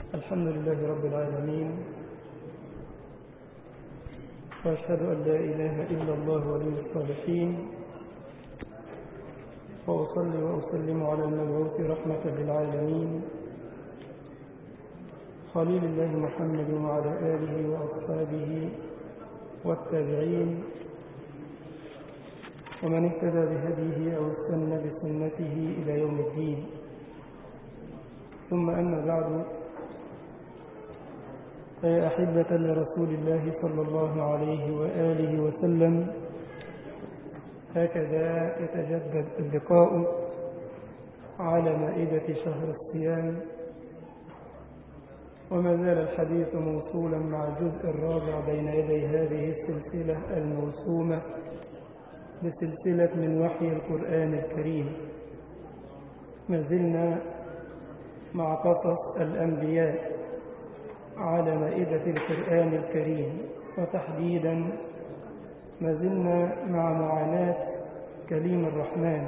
الحمد لله رب العالمين وأشهد أن لا إله إلا الله ولي الصالحين وأصلي وأسلم على المبعوث رحمة للعالمين خليل الله محمد وعلى آله وأصحابه والتابعين ومن اهتدى بهديه أو استنى بسنته إلى يوم الدين ثم أما بعد فيا أحبة لرسول الله صلى الله عليه وآله وسلم هكذا يتجدد اللقاء على مائدة شهر الصيام وما زال الحديث موصولا مع الجزء الرابع بين يدي هذه السلسلة الموسومة بسلسلة من وحي القرآن الكريم ما زلنا مع قصص الأنبياء على مائدة القرآن الكريم وتحديدا ما زلنا مع معاناة كليم الرحمن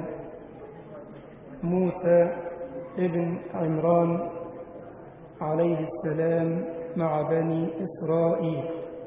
موسى ابن عمران عليه السلام مع بني إسرائيل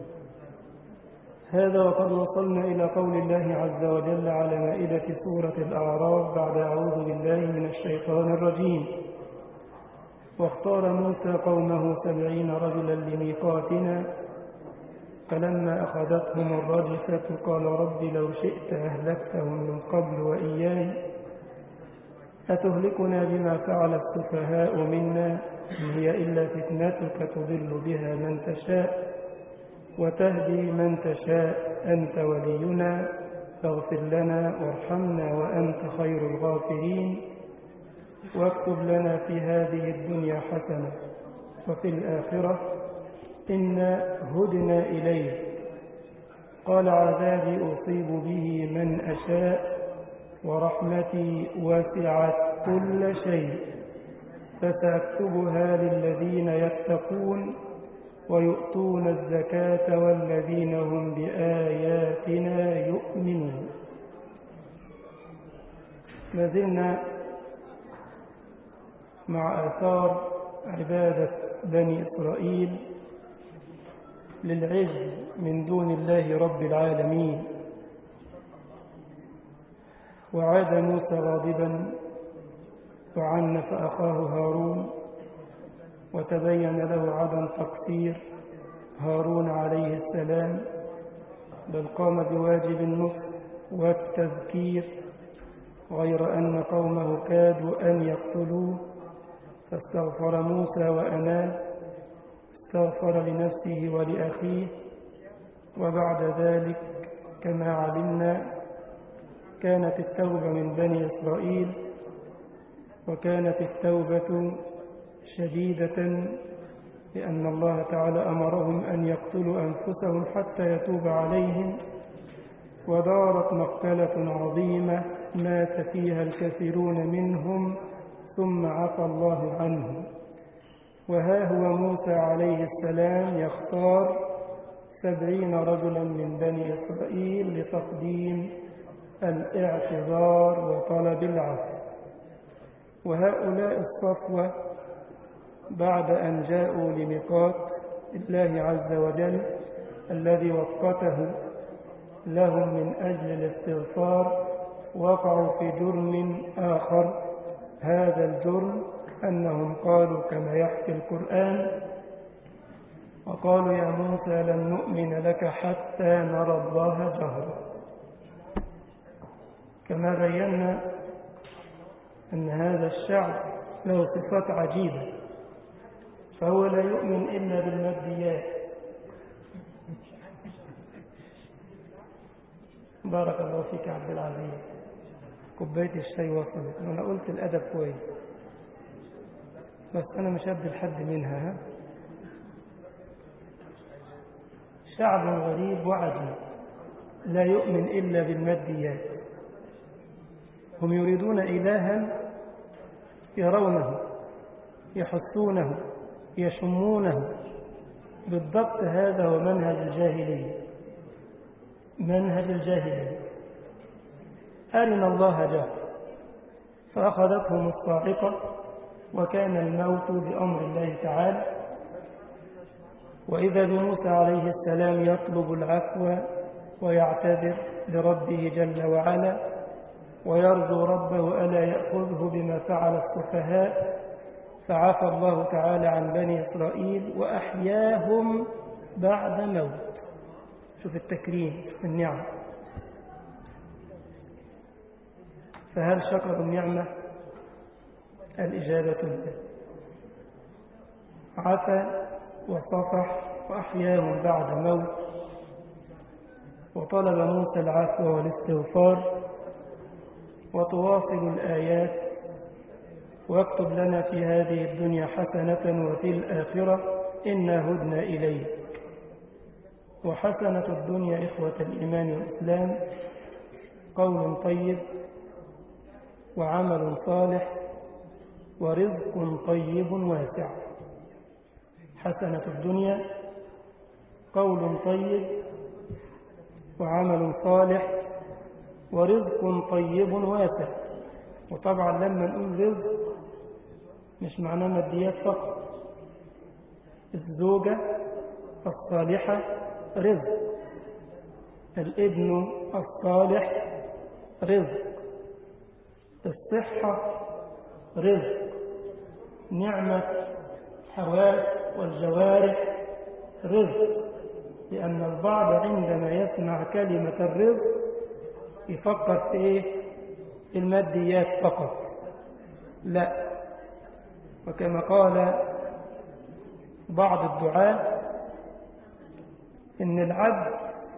هذا وقد وصلنا إلى قول الله عز وجل على مائدة سورة الأعراف بعد أعوذ بالله من الشيطان الرجيم واختار موسى قومه سبعين رجلا لميقاتنا فلما أخذتهم الرجفة قال رب لو شئت أهلكتهم من قبل وإياي أتهلكنا بما فعل السفهاء منا إن هي إلا فتنتك تضل بها من تشاء وتهدي من تشاء أنت ولينا فاغفر لنا وارحمنا وأنت خير الغافرين واكتب لنا في هذه الدنيا حسنة وفي الآخرة إنا هدنا إليه قال عذابي أصيب به من أشاء ورحمتي وسعت كل شيء فسأكتبها للذين يتقون ويؤتون الزكاة والذين هم بآياتنا يؤمنون ما زلنا مع آثار عبادة بني إسرائيل للعز من دون الله رب العالمين وعاد موسى غاضبا وعنف أخاه هارون وتبين له عدم تقصير هارون عليه السلام بل قام بواجب النصح والتذكير غير أن قومه كادوا أن يقتلوه فاستغفر موسى وأناب استغفر لنفسه ولأخيه وبعد ذلك كما علمنا كانت التوبة من بني إسرائيل وكانت التوبة شديدة لأن الله تعالى أمرهم أن يقتلوا أنفسهم حتى يتوب عليهم ودارت مقتلة عظيمة مات فيها الكثيرون منهم ثم عفى الله عنهم وها هو موسى عليه السلام يختار سبعين رجلا من بني إسرائيل لتقديم الاعتذار وطلب العفو وهؤلاء الصفوة بعد أن جاءوا لميقات الله عز وجل الذي وقته لهم من أجل الاستغفار وقعوا في جرم آخر هذا الجرم أنهم قالوا كما يحكي القرآن وقالوا يا موسى لن نؤمن لك حتى نرى الله جهرا كما بينا أن هذا الشعب له صفات عجيبة فهو لا يؤمن إلا بالماديات بارك الله فيك عبد العزيز كوباية الشاي وصلت وأنا قلت الأدب كويس بس أنا مش هبدي لحد منها ها شعب غريب وعجيب لا يؤمن إلا بالماديات هم يريدون إلها يرونه يحسونه يشمونه بالضبط هذا هو منهج الجاهلية منهج الجاهلية أرنا الله جهل فأخذتهم الصاعقة وكان الموت بأمر الله تعالى وإذا بموسى عليه السلام يطلب العفو ويعتذر لربه جل وعلا ويرجو ربه ألا يأخذه بما فعل السفهاء فعفى الله تعالى عن بني إسرائيل وأحياهم بعد موت شوف التكريم شوف النعم فهل شكروا النعمة الإجابة لا عفى وصفح وأحياهم بعد موت وطلب موسى العفو والاستغفار وتواصل الآيات واكتب لنا في هذه الدنيا حسنة وفي الآخرة إنا هدنا إليه وحسنة الدنيا إخوة الإيمان والإسلام قول طيب وعمل صالح ورزق طيب واسع حسنة الدنيا قول طيب وعمل صالح ورزق طيب واسع وطبعا لما نقول رزق مش معناه ماديات فقط الزوجة الصالحة رزق الابن الصالح رزق الصحة رزق نعمة حواس والجوارح رزق لأن البعض عندما يسمع كلمة الرزق يفكر في إيه؟ الماديات فقط لا وكما قال بعض الدعاة إن العبد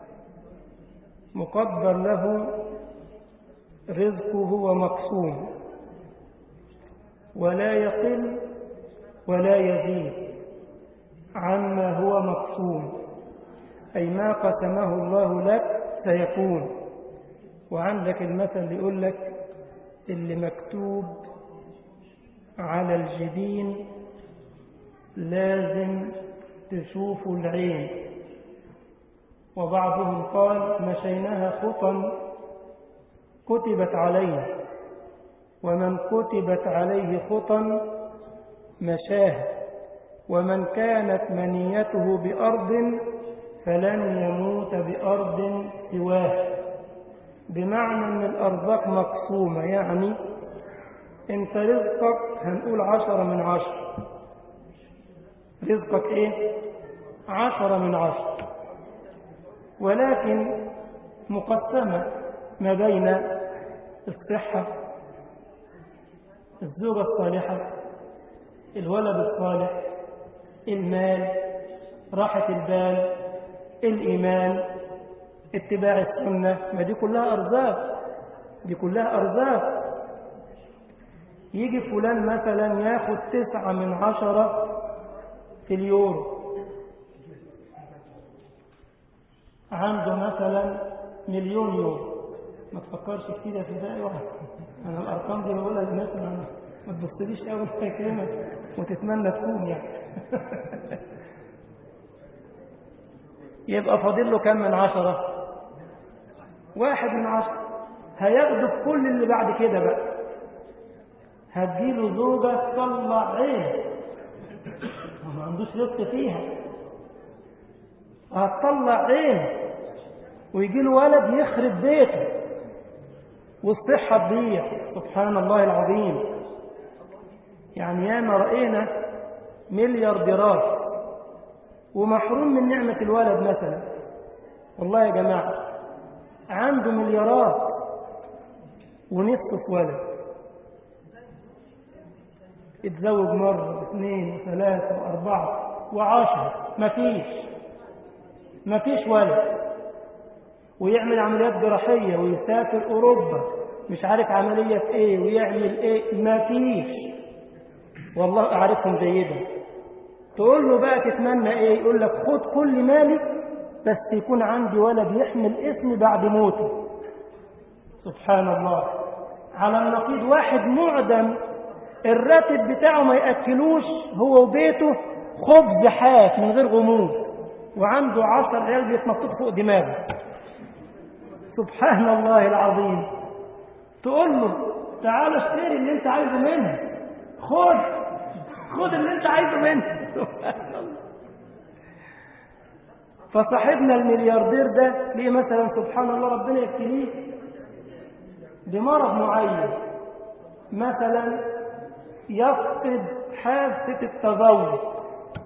مقدر له رزقه ومقسوم ولا يقل ولا يزيد عما هو مقسوم أي ما قسمه الله لك سيكون وعندك المثل اللي يقول لك اللي مكتوب على الجبين لازم تشوف العين وبعضهم قال مشيناها خطا كتبت عليه ومن كتبت عليه خطا مشاه ومن كانت منيته بأرض فلن يموت بأرض سواه بمعنى أن الأرزاق مقسومة يعني انت رزقك هنقول عشرة من عشرة رزقك ايه عشرة من عشرة ولكن مقسمة ما بين الصحة الزوجة الصالحة الولد الصالح المال راحة البال الإيمان اتباع السنة ما دي كلها أرزاق دي كلها أرزاق يجي فلان مثلا ياخد تسعة من عشرة في اليورو عنده مثلا مليون يورو ما تفكرش كتير في ده واحد انا الارقام دي بقولها للناس ما تبصليش قوي في كلمه وتتمنى تكون يعني يبقى فاضل له كم من عشرة واحد من عشرة هياخده كل اللي بعد كده بقى هتجيله زوجة تطلع عين ما عندوش رزق فيها هتطلع عين ويجي له ولد يخرب بيته والصحة تضيع سبحان الله العظيم يعني ياما رأينا مليارديرات ومحروم من نعمة الولد مثلا والله يا جماعة عنده مليارات ونصف في ولد اتزوج مرة واثنين وثلاثة وأربعة وعشرة مفيش مفيش ولد ويعمل عمليات جراحية ويسافر أوروبا مش عارف عملية في إيه ويعمل إيه مفيش والله أعرفهم جيدا تقول له بقى تتمنى إيه يقول لك خد كل مالي بس يكون عندي ولد يحمل اسمي بعد موته سبحان الله على النقيض واحد معدم الراتب بتاعه ما يأكلوش هو وبيته خبز حاف من غير غموض وعنده عشر عيال بيتنططوا فوق دماغه سبحان الله العظيم تقول له تعال اشتري اللي انت عايزه منه خد خد اللي انت عايزه منه سبحان الله فصاحبنا الملياردير ده ليه مثلا سبحان الله ربنا يبتليه بمرض معين مثلا يفقد حاسة التذوق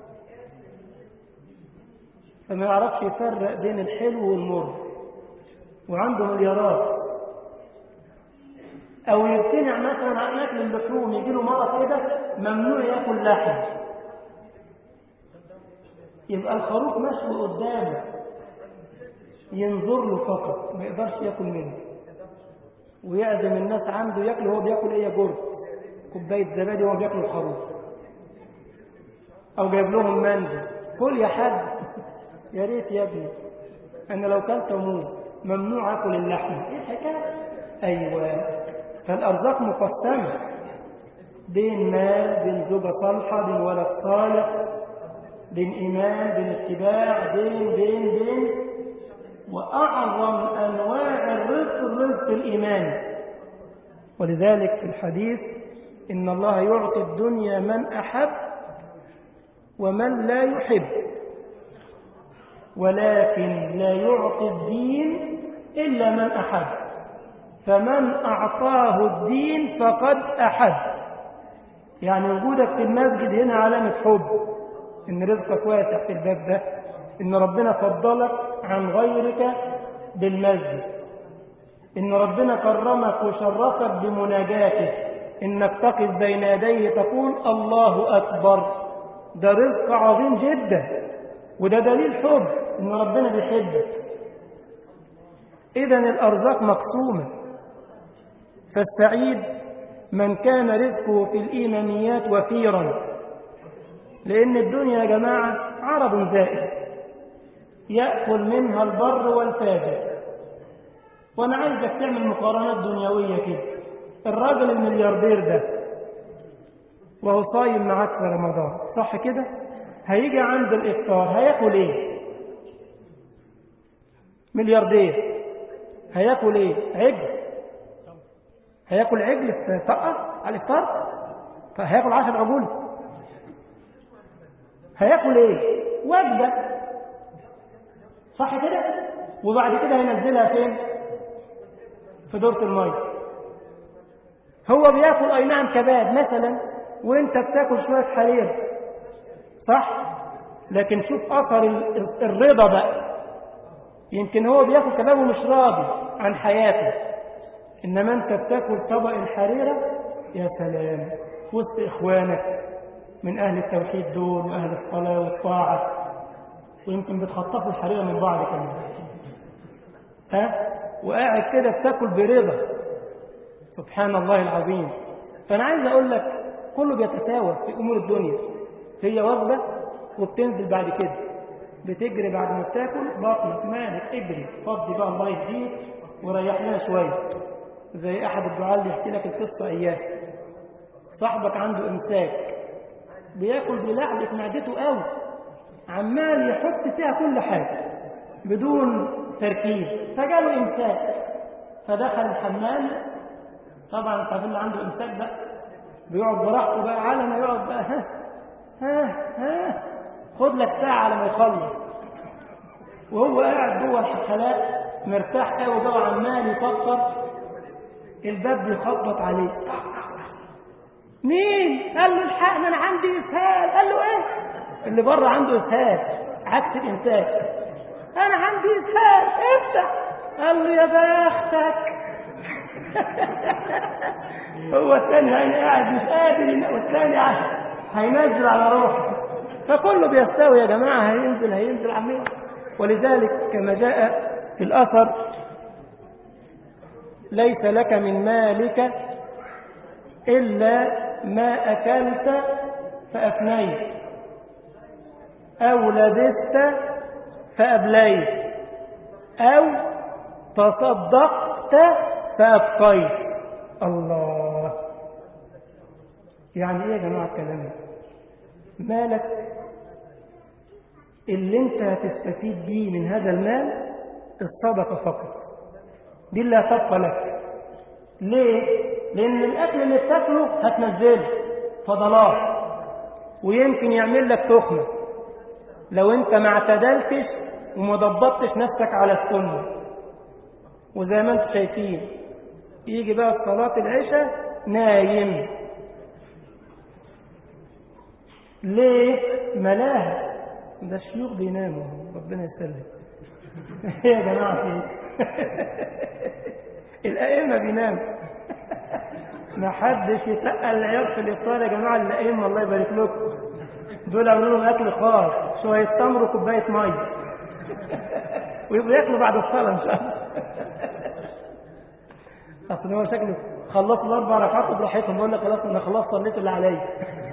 فما يعرفش يفرق بين الحلو والمر وعنده مليارات او يمتنع مثلا عن اكل اللحوم يجي له مرض كده ممنوع ياكل لحم يبقى الخروف مشوي قدامه ينظر له فقط ما يقدرش ياكل منه ويعزم الناس عنده ياكل وهو بياكل ايه جرد كوبايه زبادي وهو بياكل الخروف او جايب لهم مندي كل يا حاج يا ريت يا ابني انا لو كلت اموت ممنوع اكل اللحم ايه الحكايه ايوه فالارزاق مقسمه بين مال بين زوجه صالحه بين ولد صالح بين ايمان بين اتباع بين بين بين واعظم انواع الرزق الرزق الايماني ولذلك في الحديث ان الله يعطي الدنيا من احب ومن لا يحب ولكن لا يعطي الدين إلا من أحب فمن أعطاه الدين فقد أحب يعني وجودك في المسجد هنا علامة حب إن رزقك واسع في الباب ده إن ربنا فضلك عن غيرك بالمسجد إن ربنا كرمك وشرفك بمناجاته إنك تقف بين يديه تقول الله أكبر ده رزق عظيم جدا وده دليل حب إن ربنا بيحبك إذا الأرزاق مقسومة فالسعيد من كان رزقه في الإيمانيات وفيرا لأن الدنيا يا جماعة عرض زائد يأكل منها البر والفاجر وأنا عايزك تعمل مقارنات دنيوية كده الراجل الملياردير ده وهو صايم معاك في رمضان صح كده هيجي عند الإفطار هياكل إيه ملياردير هياكل إيه عجل هياكل عجل في طقة على الإفطار فهياكل عشر عجول هياكل إيه وجبة صح كده وبعد كده هينزلها فين في دورة المية هو بياكل أي نعم كباب مثلا وانت بتاكل شوية حرير صح لكن شوف أثر الرضا بقى يمكن هو بياكل كباب ومش راضي عن حياته إنما أنت بتاكل طبق الحريرة يا سلام وسط إخوانك من أهل التوحيد دول وأهل الصلاة والطاعة ويمكن بتخطفوا الحريرة من بعض كمان ها وقاعد كده بتاكل برضا سبحان الله العظيم فأنا عايز أقول لك كله بيتساوى في أمور الدنيا هي وجبة وبتنزل بعد كده بتجري بعد ما بتاكل بطنك مالك اجري فضي بقى الله يهديك وريح لنا شوية زي أحد الدعاء اللي يحكي لك القصة إياه صاحبك عنده إمساك بياكل بلعبة معدته قوي عمال يحط فيها كل حاجة بدون تركيز فجاله إمساك فدخل الحمام طبعا انت اللي عنده إمساك بقى بيقعد براحته بقى على ما يقعد بقى ها ها ها خد لك ساعة على ما يخلص وهو قاعد جوه الحفلات مرتاح قوي بقى وعمال يفكر الباب بيخبط عليه مين؟ قال له الحقنا انا عندي اسهال قال له ايه؟ اللي بره عنده اسهال عكس الامساك انا عندي اسهال افتح قال له يا بختك هو الثاني يعني قاعد مش قادر والثاني هينزل على روحه فكله بيستوي يا جماعة هينزل هينزل عمين ولذلك كما جاء في الأثر ليس لك من مالك إلا ما أكلت فأفنيت أو لبست فأبليت أو تصدقت فأبقيت الله يعني إيه يا جماعة الكلام مالك اللي انت هتستفيد بيه من هذا المال الصدقة فقط دي اللي هتبقى لك ليه؟ لأن الأكل اللي بتاكله هتنزله فضلات ويمكن يعمل لك تخمة لو انت ما اعتدلتش وما ضبطتش نفسك على السنة وزي ما انتم شايفين يجي بقى صلاة العشاء نايم ليه ملاهى ده الشيوخ بيناموا ربنا يسلم يا جماعة في الأئمة بيناموا ما حدش يتقل العيال في الإفطار يا جماعة الأئمة الله يبارك لكم دول عملوا لهم أكل خاص شوية تمر وكوباية مية ويبقوا ياكلوا بعد الصلاة إن شاء الله أصل هو شكله خلصوا الأربع ركعات براحتهم بقول لك خلاص أنا خلاص صليت اللي عليا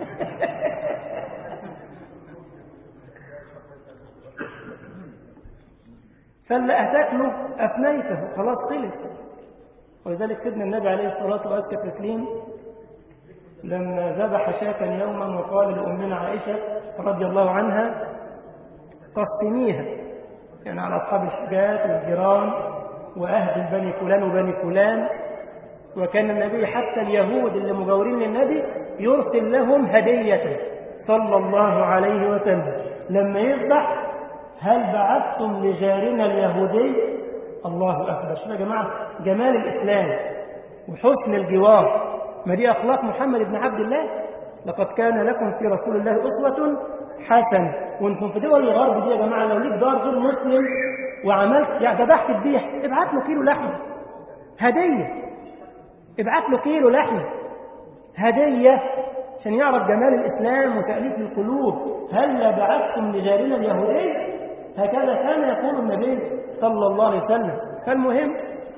فاللي هتاكله أفنيته خلاص خلص ولذلك سيدنا النبي عليه الصلاة والسلام تسليم لما ذبح شاة يوما وقال لأمنا عائشة رضي الله عنها قسميها يعني على أصحاب الحجات والجيران وأهل بني فلان وبني فلان وكان النبي حتى اليهود اللي مجاورين للنبي يرسل لهم هدية صلى الله عليه وسلم لما يذبح هل بعثتم لجارنا اليهودي الله أكبر شوف يا جماعة جمال الإسلام وحسن الجوار ما دي أخلاق محمد بن عبد الله لقد كان لكم في رسول الله أسوة حسنة وانتم في دول الغرب دي يا جماعة لو ليك دار غير مسلم وعملت يعني ذبحت الذبيح ابعت له كيلو لحمة هدية ابعت له كيلو لحمة هدية عشان يعرف جمال الإسلام وتأليف القلوب هل بعثتم لجارنا اليهودي هكذا كان يقول النبي صلى الله عليه وسلم فالمهم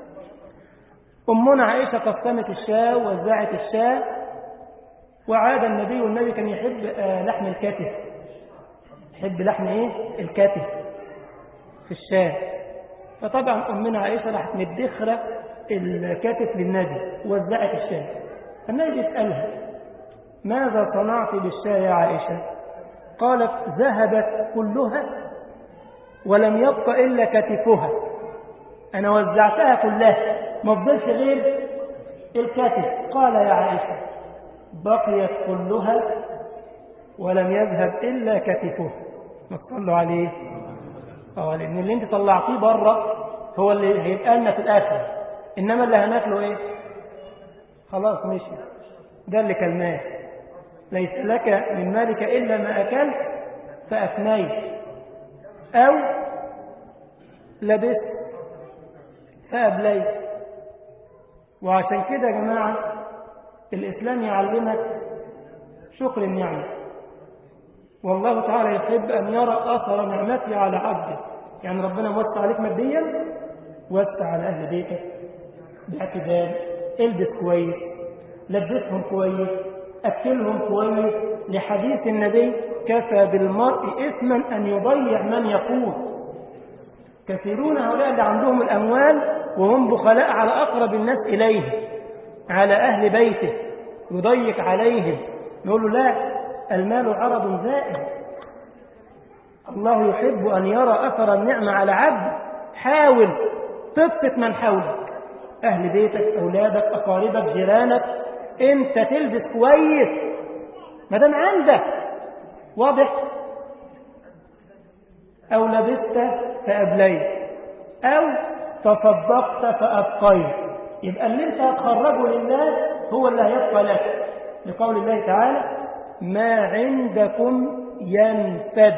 أمنا عائشة قسمت الشاة ووزعت الشاة وعاد النبي والنبي كان يحب لحم الكتف يحب لحم ايه الكتف في الشاة فطبعا أمنا عائشة راحت مدخرة الكتف للنبي ووزعت الشاة النبي يسألها ماذا صنعت بالشاة يا عائشة قالت ذهبت كلها ولم يبق إلا كتفها أنا وزعتها كلها ما فضلش غير الكتف قال يا عائشة بقيت كلها ولم يذهب إلا كتفه ما تصلوا عليه اه لأن اللي انت طلعتيه بره هو اللي هيبقى لنا في الآخر إنما اللي هناكله إيه خلاص مشي ده اللي كلماه ليس لك من مالك إلا ما أكلت فأفنيت أو لبست فأبليت وعشان كده يا جماعة الإسلام يعلمك شكر النعمة والله تعالى يحب أن يرى أثر نعمته على عبده يعني ربنا وسع عليك ماديا وسع على أهل بيتك باعتدال البس كويس لبسهم كويس أكلهم كويس لحديث النبي كفى بالمرء إثما أن يضيع من يقول كثيرون هؤلاء اللي عندهم الأموال وهم بخلاء على أقرب الناس إليه على أهل بيته يضيق عليهم نقول له لا المال عرض زائد الله يحب أن يرى أثر النعمة على عبد حاول تبسط من حولك أهل بيتك أولادك أقاربك جيرانك أنت تلبس كويس ما دام عندك واضح أو لبست فأبليت أو تصدقت فأبقيت يبقى اللي انت هتخرجه لله هو اللي هيبقى لك لقول الله تعالى ما عندكم ينفد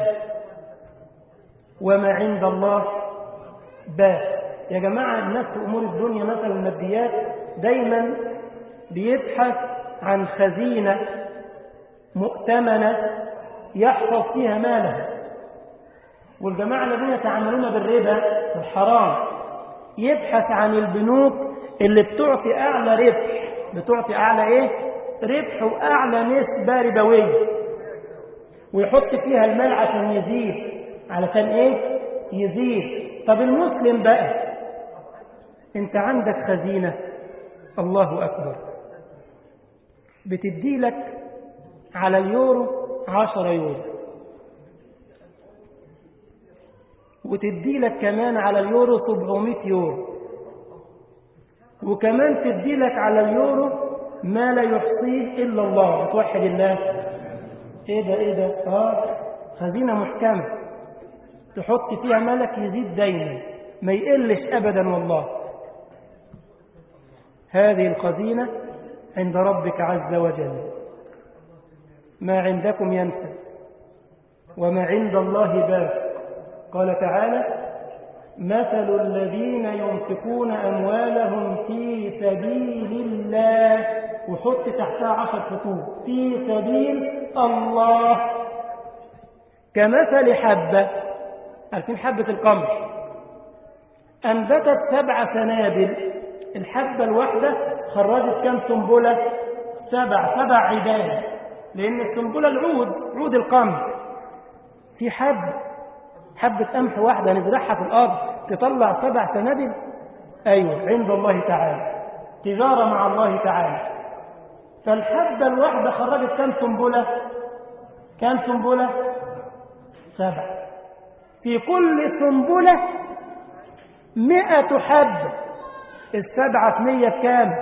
وما عند الله باق يا جماعة الناس في أمور الدنيا مثلا الماديات دايما بيبحث عن خزينة مؤتمنة يحفظ فيها ماله والجماعة الذين يتعاملون بالربا الحرام يبحث عن البنوك اللي بتعطي أعلى ربح بتعطي أعلى إيه؟ ربح وأعلى نسبة ربوية ويحط فيها المال عشان يزيد علشان إيه؟ يزيد طب المسلم بقى انت عندك خزينة الله أكبر بتدي لك على اليورو عشرة يورو وتدي لك كمان على اليورو 700 يورو وكمان تدي لك على اليورو ما لا يحصيه إلا الله توحد الله ايه ده ايه ده اه خزينة محكمة تحط فيها ملك يزيد دايما ما يقلش أبدا والله هذه الخزينة عند ربك عز وجل ما عندكم ينفد وما عند الله باق قال تعالى مثل الذين ينفقون أموالهم في سبيل الله وحط تحتها عشر خطوط في سبيل الله كمثل حبة عارفين حبة القمح أنبتت سبع سنابل الحبة الواحدة خرجت كم سنبلة سبع سبع عداد لأن السنبلة العود عود القمح في حب حبة قمح واحدة نزرعها في الأرض تطلع سبع سنابل أيوة عند الله تعالى تجارة مع الله تعالى فالحبة الواحدة خرجت كم سنبلة كم سنبلة سبع في كل سنبلة مئة حبة السبعة في مية بكام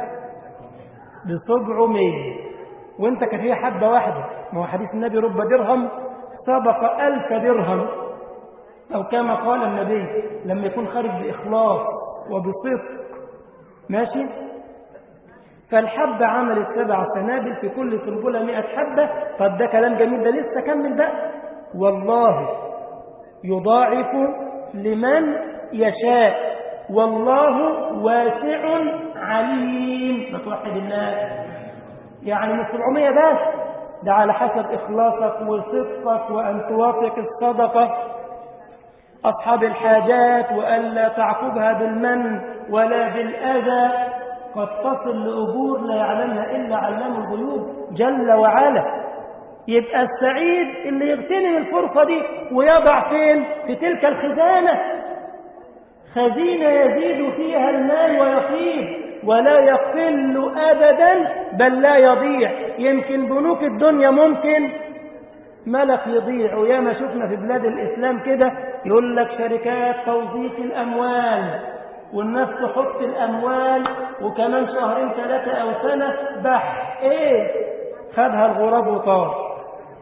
بسبعمية وانت كفيه حبة واحدة ما هو حديث النبي رب درهم سبق ألف درهم أو كما قال النبي لما يكون خارج بإخلاص وبصدق ماشي فالحبة عملت سبع سنابل في كل سنبلة مئة حبة طب ده كلام جميل ده لسه كمل بقى والله يضاعف لمن يشاء والله واسع عليم ما توحد الناس يعني مش 700 بس ده على حسب إخلاصك وصدقك وأن توافق الصدقة أصحاب الحاجات وألا تعقبها بالمن ولا بالأذى قد تصل لأجور لا يعلمها إلا علام الغيوب جل وعلا يبقى السعيد اللي يغتنم الفرصة دي ويضع فين في تلك الخزانة خزينة يزيد فيها المال ويطيب ولا يقل أبدا بل لا يضيع يمكن بنوك الدنيا ممكن ملك يضيع وياما شفنا في بلاد الإسلام كده يقول لك شركات توظيف الأموال والناس تحط الأموال وكمان شهرين ثلاثة أو سنة بح إيه خدها الغراب وطار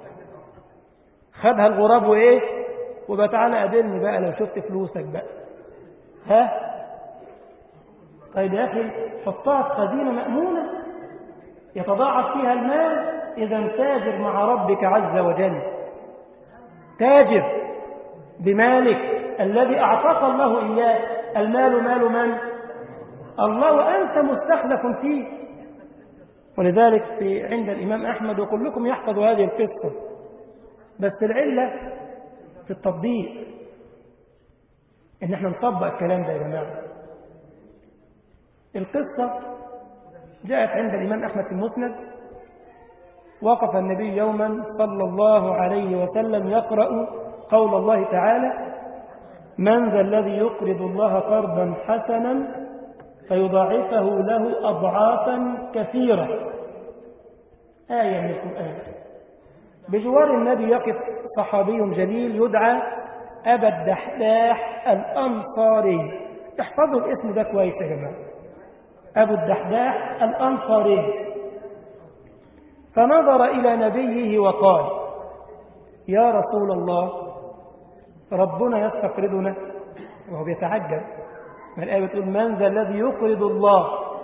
خدها الغراب وإيه وبقى تعالى قابلني بقى لو شفت فلوسك بقى ها طيب يا أخي حطها في خزينة مأمونة يتضاعف فيها المال إذا تاجر مع ربك عز وجل تاجر بمالك الذي أعطاك الله إياه المال مال من؟ الله وأنت مستخلف فيه ولذلك في عند الإمام أحمد وكلكم يحفظ هذه القصة بس العلة في التطبيق إن احنا نطبق الكلام ده يا جماعة القصة جاءت عند الإمام أحمد في المسند وقف النبي يوما صلى الله عليه وسلم يقرأ قول الله تعالى من ذا الذي يقرض الله قرضا حسنا فيضاعفه له أضعافا كثيرة آية من القرآن بجوار النبي يقف صحابي جليل يدعى أبا الدحداح الأنصاري احفظوا الاسم ده كويس يا جماعة أبو الدحداح الأنصاري فنظر إلى نبيه وقال يا رسول الله ربنا يستقرضنا وهو بيتعجب ما الآية بتقول من ذا الذي يقرض الله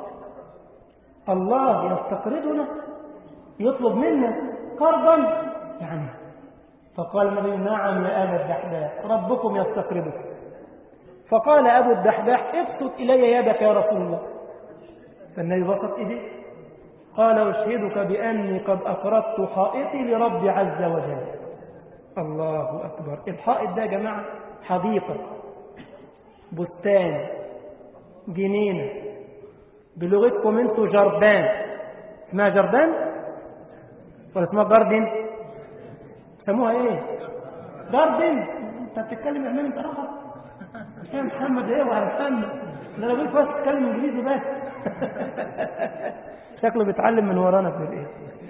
الله يستقرضنا يطلب منا قرضا يعني فقال النبي نعم يا أبا الدحداح ربكم يستقرضك فقال أبو الدحداح ابسط إلي يدك يا رسول الله فالنبي بسط إيديه قال أشهدك بأني قد أقرضت حائطي لربي عز وجل الله أكبر الحائط ده يا جماعة حديقة بستان جنينة بلغتكم انتوا جردان اسمها جردان ولا اسمها جاردن سموها ايه جاردن انت بتتكلم يا انت اخر يا محمد ايه وعلى محمد ده انا بقول بس تتكلم انجليزي بس شكله بيتعلم من ورانا في الايه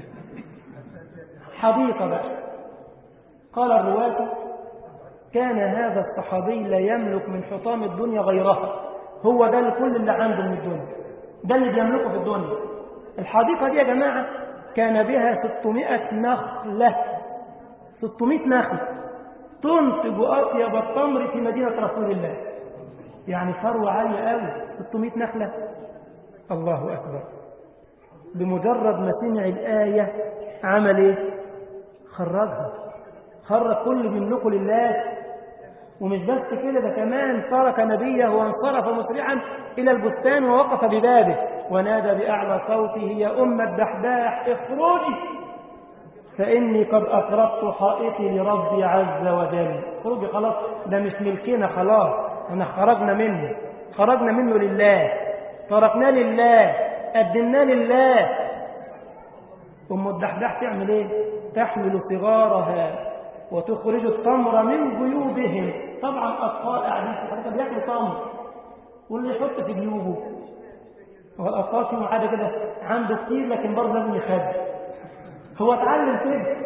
حديقة بقى قال الرواة كان هذا الصحابي لا يملك من حطام الدنيا غيرها هو ده كل اللي عنده من الدنيا ده اللي بيملكه في الدنيا الحديقة دي يا جماعة كان بها 600 نخلة 600 نخلة تنتج أطيب التمر في مدينة رسول الله يعني ثروة عالية قوي 600 نخلة الله أكبر بمجرد ما سمع الآية عمل إيه خرجها خرج كل اللي بيملكه لله ومش بس كده ده كمان ترك نبيه وانصرف مسرعا إلى البستان ووقف ببابه ونادى بأعلى صوته يا أم الدحداح اخرجي فإني قد أفرضت حائطي لربي عز وجل اخرجي خلاص ده مش ملكنا خلاص احنا خرجنا منه خرجنا منه لله تركناه لله قدمناه لله أم الدحداح تعمل ايه تحمل صغارها وتخرج التمر من جيوبهم طبعا أطفال قاعدين في حركة بياكلوا تمر واللي يحط في جيوبه هو الأطفال فيهم عادة كده عنده كتير لكن برضه لازم يخبي هو اتعلم كده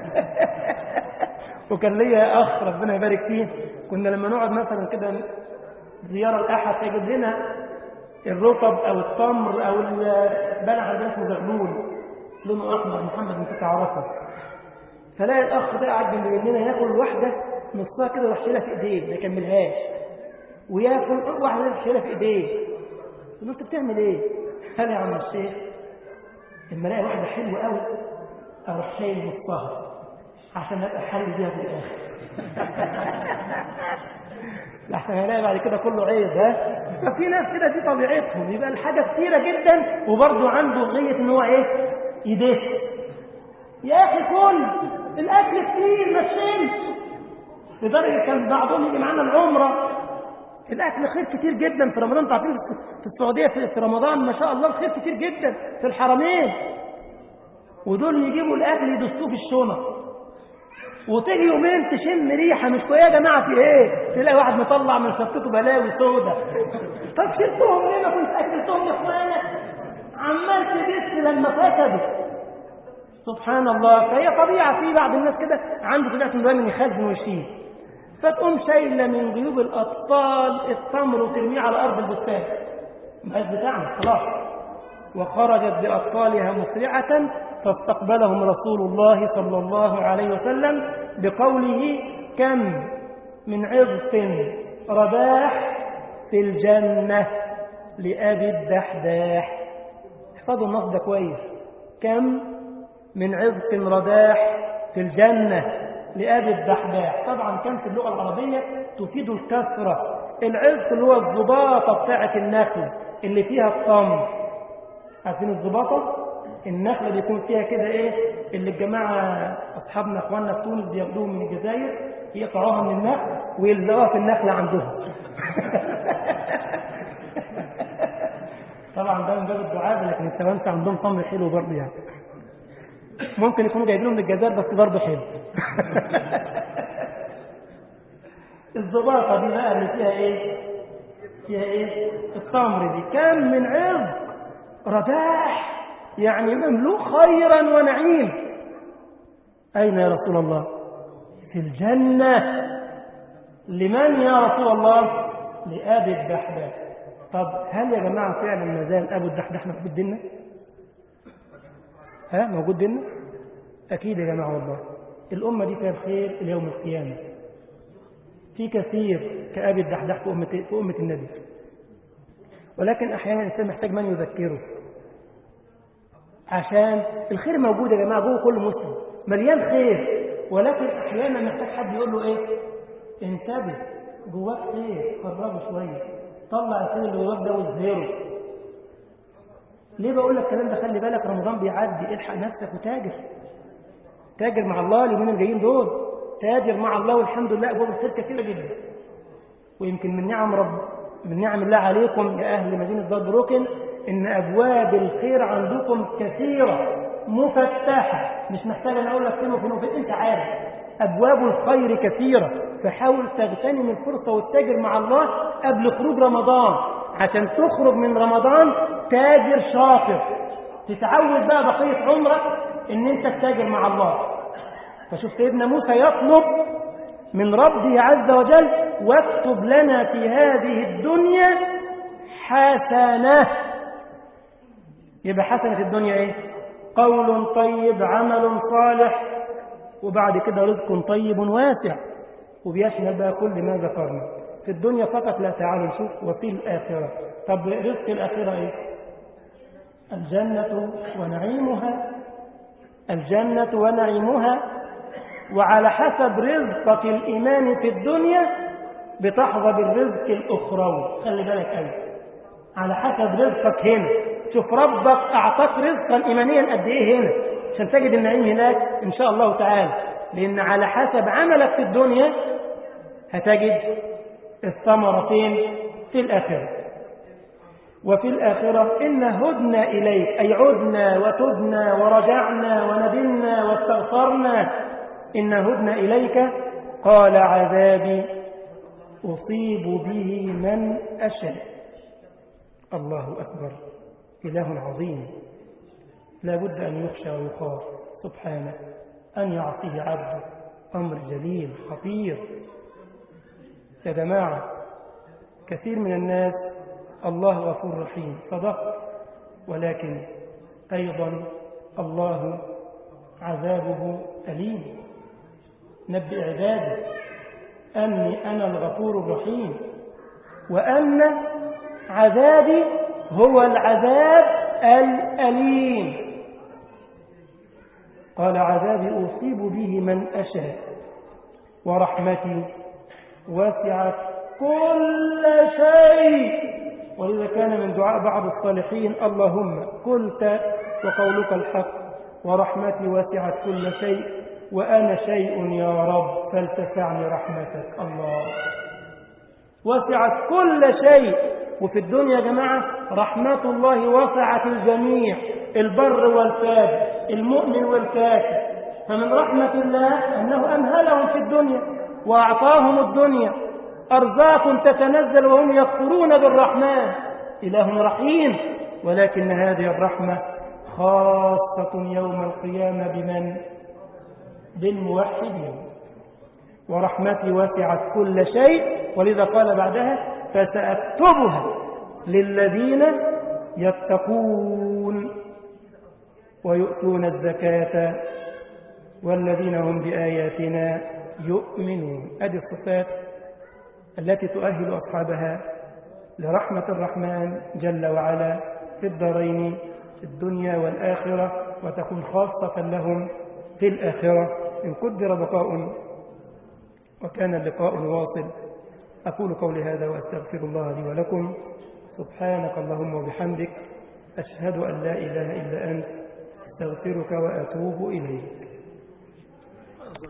وكان ليا أخ ربنا يبارك فيه كنا لما نقعد مثلا كده زيارة الأحد فيجيب لنا الرطب أو التمر أو البلع عندنا اسمه زغلول لونه أحمر محمد انت تعرفه فلاقي الأخ ده قاعد جنب مننا ياكل واحدة نصها كده ويروح شايلها في إيديه ما يكملهاش وياكل واحدة يروح شايلها في إيديه قلت له أنت بتعمل إيه؟ قال يا عم الشيخ لما الاقي واحدة حلوة قوي أروح شايل نصها عشان أبقى حل بيها في الآخر لحسن هلاقي بعد كده كله عيب ها ففي ناس كده دي طبيعتهم يبقى الحاجة كتيرة جدا وبرضه عنده غية ان هو ايه يدس يا اخي كل الاكل كتير ما تشيلش لدرجة كان بعضهم يجي معانا العمرة الاكل خير كتير جدا في رمضان تعرفين في السعودية في رمضان ما شاء الله الخير كتير جدا في الحرمين ودول يجيبوا الاكل يدسوه في الشنط وتيجي يومين تشم ريحة مش كويسة يا جماعة في ايه تلاقي واحد مطلع من شنطته بلاوي سودة طب شلتهم ليه ما كنت اكلتهم يا اخوانا عمال تدس لما فسدوا سبحان الله فهي طبيعة في بعض الناس كده عنده طبيعة انه دايما يخزن ويشيل فتقوم شايلة من جيوب الأطفال التمر وترميه على أرض البستان مبقاش بتاعنا خلاص وخرجت بأطفالها مسرعة فاستقبلهم رسول الله صلى الله عليه وسلم بقوله كم من عظف رداح في الجنة لأبي الدحداح احفظوا النص ده كويس كم من عظف رداح في الجنة لأبي الدحداح طبعا كم في اللغة العربية تفيد الكثرة العظف اللي هو الزباطة بتاعة النخل اللي فيها التمر عارفين الزباطة النخلة بيكون فيها كده ايه اللي الجماعة اصحابنا اخواننا في تونس بياخدوهم من الجزائر يقطعوها من النخل ويلزقوها في النخلة عندهم طبعا ده من باب الدعابة لكن التوانسة عندهم تمر حلو برضه يعني ممكن يكونوا جايبينه من الجزائر بس برضه حلو الزباطة دي بقى اللي فيها ايه فيها ايه التمر دي كم من عظ رداح يعني مملوء خيرا ونعيم أين يا رسول الله في الجنة لمن يا رسول الله لأبي الدحداح طب هل يا جماعة فعلا ما زال أبو الدحداح موجود ديننا ها موجود ديننا أكيد يا جماعة والله الأمة دي فيها الخير اليوم القيامة في كثير كأبي الدحداح في أمة, في أمة النبي ولكن أحيانا الإنسان محتاج من يذكره عشان الخير موجود يا جماعة جوه كل مسلم مليان خير ولكن أحيانا محتاج حد يقول له إيه انتبه جواك خير خرجه شوية طلع الخير اللي جواك ده واظهره ليه بقول لك الكلام ده خلي بالك رمضان بيعدي الحق نفسك وتاجر تاجر مع الله اليومين الجايين دول تاجر مع الله والحمد لله ابواب الخير كثيره جدا ويمكن من نعم رب من نعم الله عليكم يا اهل مدينه دار بروكن ان ابواب الخير عندكم كثيره مفتحه مش محتاج انا اقول لك فين وفين وفين انت عارف ابواب الخير كثيره فحاول تغتنم الفرصه والتاجر مع الله قبل خروج رمضان عشان تخرج من رمضان تاجر شاطر تتعود بقى بقيه عمرك ان انت تتاجر مع الله فشوف سيدنا موسى يطلب من ربه عز وجل واكتب لنا في هذه الدنيا حسنة يبقى حسنة في الدنيا ايه قول طيب عمل صالح وبعد كده رزق طيب واسع وبيشمل بقى كل ما ذكرنا في الدنيا فقط لا تعالوا نشوف وفي الآخرة طب رزق الآخرة إيه الجنة ونعيمها الجنة ونعيمها وعلى حسب رزقك الإيماني في الدنيا بتحظى بالرزق الأخروي خلي بالك أيضا على حسب رزقك هنا شوف ربك أعطاك رزقا إيمانيا قد إيه هنا عشان تجد النعيم هناك إن شاء الله تعالى لأن على حسب عملك في الدنيا هتجد الثمرة فين في الآخرة وفي الآخرة إن هدنا إليك أي عدنا وتبنا ورجعنا وندمنا واستغفرنا إن هدنا إليك قال عذابي أصيب به من أشاء الله أكبر إله عظيم لا بد أن يخشى ويخاف سبحانه أن يعصيه عبده أمر جليل خطير يا جماعة كثير من الناس الله غفور رحيم صدق ولكن أيضا الله عذابه أليم نبئ عبادي أني أنا الغفور الرحيم وأن عذابي هو العذاب الأليم قال عذابي أصيب به من أشاء ورحمتي وسعت كل شيء ولذا كان من دعاء بعض الصالحين اللهم قلت وقولك الحق ورحمتي وسعت كل شيء وأنا شيء يا رب فلتسعني رحمتك الله وسعت كل شيء وفي الدنيا يا جماعة رحمة الله وسعت الجميع البر والفاجر المؤمن والكافر فمن رحمة الله أنه أمهلهم في الدنيا وأعطاهم الدنيا أرزاق تتنزل وهم يكفرون بالرحمن إله رحيم ولكن هذه الرحمة خاصة يوم القيامة بمن؟ بالموحدين ورحمتي وسعت كل شيء ولذا قال بعدها فسأكتبها للذين يتقون ويؤتون الزكاة والذين هم بآياتنا يؤمنون هذه الصفات التي تؤهل أصحابها لرحمة الرحمن جل وعلا في الدارين في الدنيا والآخرة وتكون خاصة لهم في الآخرة إن قدر بقاء وكان اللقاء واصل أقول قولي هذا وأستغفر الله لي ولكم سبحانك اللهم وبحمدك أشهد أن لا إله إلا أنت استغفرك وأتوب إليك